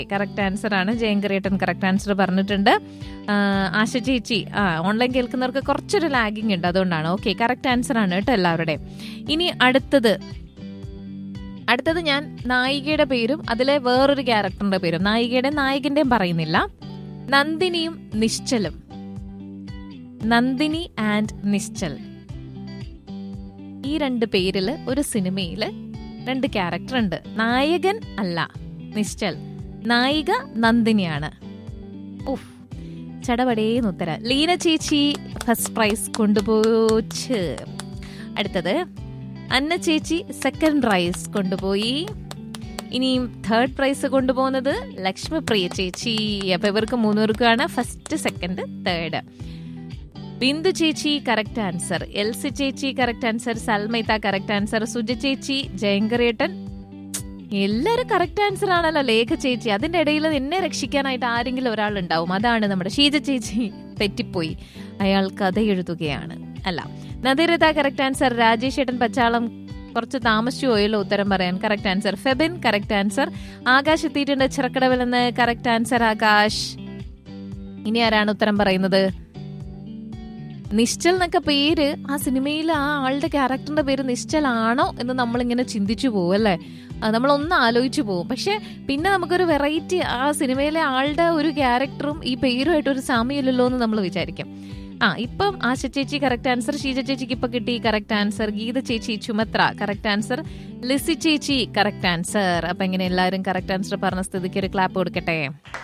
correct answer ആണ് ജയങ്കരേട്ടൻ correct answer പറഞ്ഞിട്ടുണ്ട് ആ, ആശ ചേച്ചി ആ ഓൺലൈൻ കേൾക്കുന്നവർക്ക് കുറച്ചൊരു ലാഗിങ് ഉണ്ട് അതുകൊണ്ടാണ് ഓക്കെ കറക്റ്റ് ആൻസർ ആണ് കേട്ടോ എല്ലാവരുടെയും ഇനി അടുത്തത് അടുത്തത് ഞാൻ നായികയുടെ പേരും അതിലെ വേറൊരു ക്യാരക്ടറിന്റെ പേരും നായികയുടെ നായകന്റെയും പറയുന്നില്ല നന്ദിനിയും നിശ്ചലും നന്ദിനി ആൻഡ് നിശ്ചൽ ഈ രണ്ട് പേരില് ഒരു സിനിമയില് രണ്ട് ക്യാരക്ടർ ഉണ്ട് നായകൻ അല്ല നിശ്ചൽ നായിക നന്ദിനിയാണ് ഉഫ് ചടപടേന്ന് ഉത്തരം ലീന ചേച്ചി ഫസ്റ്റ് പ്രൈസ് കൊണ്ടുപോച്ച് അടുത്തത് അന്ന ചേച്ചി സെക്കൻഡ് പ്രൈസ് കൊണ്ടുപോയി ഇനിയും തേർഡ് പ്രൈസ് കൊണ്ടുപോകുന്നത് ലക്ഷ്മിപ്രിയ ചേച്ചി അപ്പൊ ഇവർക്ക് മൂന്നുപേർക്കാണ് ഫസ്റ്റ് സെക്കൻഡ് തേർഡ് ബിന്ദു ചേച്ചി കറക്റ്റ് ആൻസർ എൽസി ചേച്ചി കറക്റ്റ് ആൻസർ സൽമൈത്ത കറക്റ്റ് ആൻസർ സുജ ചേച്ചി ജയങ്കരേട്ടൻ എല്ലാരും കറക്റ്റ് ആൻസർ ആണല്ലോ ലേഖ ചേച്ചി അതിന്റെ ഇടയിൽ എന്നെ രക്ഷിക്കാനായിട്ട് ആരെങ്കിലും ഒരാൾ ഉണ്ടാവും അതാണ് നമ്മുടെ ഷീജ ചേച്ചി തെറ്റിപ്പോയി അയാൾ കഥ എഴുതുകയാണ് അല്ല നദിരത കറക്റ്റ് ആൻസർ രാജേഷ് ഏട്ടൻ പച്ചാളം കുറച്ച് താമസിച്ചു പോയല്ലോ ഉത്തരം പറയാൻ correct answer Febin correct answer Akash എത്തിയിട്ടുണ്ട് ചിറക്കടവിൽ നിന്ന് കറക്റ്റ് ആൻസർ ആകാശ് ഇനി ആരാണ് ഉത്തരം പറയുന്നത് നിശ്ചൽ എന്നൊക്കെ പേര് ആ സിനിമയിൽ ആ ആളുടെ ക്യാരക്ടറിന്റെ പേര് നിശ്ചൽ ആണോ എന്ന് നമ്മളിങ്ങനെ ചിന്തിച്ചു പോകും അല്ലേ ആ, നമ്മളൊന്ന് ആലോചിച്ചു പോകും പക്ഷെ പിന്നെ നമുക്കൊരു വെറൈറ്റി ആ സിനിമയിലെ ആളുടെ ഒരു ക്യാരക്ടറും ഈ പേരുമായിട്ട് ഒരു സാമ്യമില്ലല്ലോ എന്ന് നമ്മൾ വിചാരിക്കും ആ ഇപ്പം ആശ ചേച്ചി കറക്റ്റ് ആൻസർ ഷീജ ചേച്ചിക്ക് ഇപ്പൊ കിട്ടി കറക്റ്റ് ആൻസർ ഗീത ചേച്ചി ചുമത്ര കറക്റ്റ് ആൻസർ ലിസി ചേച്ചി കറക്റ്റ് ആൻസർ അപ്പൊ ഇങ്ങനെ എല്ലാവരും കറക്റ്റ് ആൻസർ പറഞ്ഞ സ്ഥിതിക്ക് ഒരു ക്ലാപ്പ് കൊടുക്കട്ടെ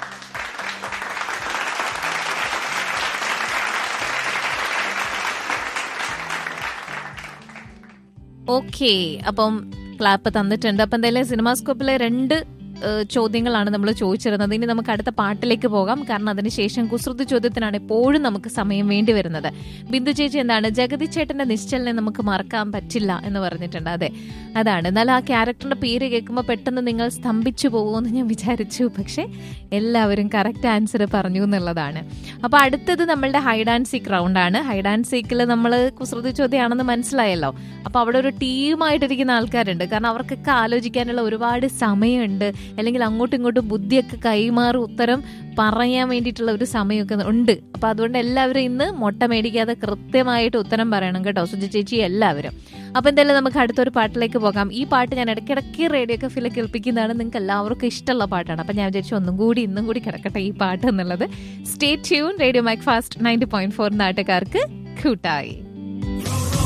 ഓക്കെ അപ്പം ക്ലാപ്പ് തന്നിട്ടുണ്ട് അപ്പം എന്തായാലും സിനിമാസ്കോപ്പിലെ രണ്ട് ഏഹ്, ചോദ്യങ്ങളാണ് നമ്മൾ ചോദിച്ചിരുന്നത് ഇനി നമുക്ക് അടുത്ത പാട്ടിലേക്ക് പോകാം കാരണം അതിനുശേഷം കുസൃതി ചോദ്യത്തിനാണ് എപ്പോഴും നമുക്ക് സമയം വേണ്ടി വരുന്നത് ബിന്ദു ചേച്ചി എന്താണ് ജഗതി ചേട്ടന്റെ നിശ്ചലിനെ നമുക്ക് മറക്കാൻ പറ്റില്ല എന്ന് പറഞ്ഞിട്ടുണ്ട് അതെ അതാണ് എന്നാൽ ആ ക്യാരക്ടറിന്റെ പേര് കേൾക്കുമ്പോൾ പെട്ടെന്ന് നിങ്ങൾ സ്തംഭിച്ചു പോകുമെന്ന് ഞാൻ വിചാരിച്ചു പക്ഷെ എല്ലാവരും കറക്റ്റ് ആൻസർ പറഞ്ഞു എന്നുള്ളതാണ് അപ്പൊ അടുത്തത് നമ്മളുടെ ഹൈഡ് ആൻഡ് സീക്ക് റൗണ്ട് ആണ് ഹൈഡ് ആൻഡ് സീക്കിൽ നമ്മൾ കുസൃതി ചോദ്യമാണെന്ന് മനസ്സിലായല്ലോ അപ്പൊ അവിടെ ഒരു ടീമായിട്ടിരിക്കുന്ന ആൾക്കാരുണ്ട് കാരണം അവർക്കൊക്കെ ആലോചിക്കാനുള്ള ഒരുപാട് സമയമുണ്ട് അല്ലെങ്കിൽ അങ്ങോട്ടും ഇങ്ങോട്ടും ബുദ്ധിയൊക്കെ കൈമാറി ഉത്തരം പറയാൻ വേണ്ടിയിട്ടുള്ള ഒരു സമയമൊക്കെ ഉണ്ട് അപ്പൊ അതുകൊണ്ട് എല്ലാവരും ഇന്ന് മുട്ട മേടിക്കാതെ കൃത്യമായിട്ട് ഉത്തരം പറയണം കേട്ടോ സുജി ചേച്ചി എല്ലാവരും അപ്പൊ എന്തായാലും നമുക്ക് അടുത്തൊരു പാട്ടിലേക്ക് പോകാം ഈ പാട്ട് ഞാൻ ഇടയ്ക്കിടയ്ക്ക് റേഡിയോ കഫിലെ കേൾപ്പിക്കുന്നതാണ് നിങ്ങൾക്ക് എല്ലാവർക്കും ഇഷ്ടമുള്ള പാട്ടാണ് അപ്പൊ ഞാൻ വിചാരിച്ചു ഒന്നും കൂടി ഇന്നും കൂടി കിടക്കട്ടെ ഈ പാട്ട് എന്നുള്ളത് stay tune radio mike fast ninety point four നാട്ടുകാർക്ക് കൂട്ടായി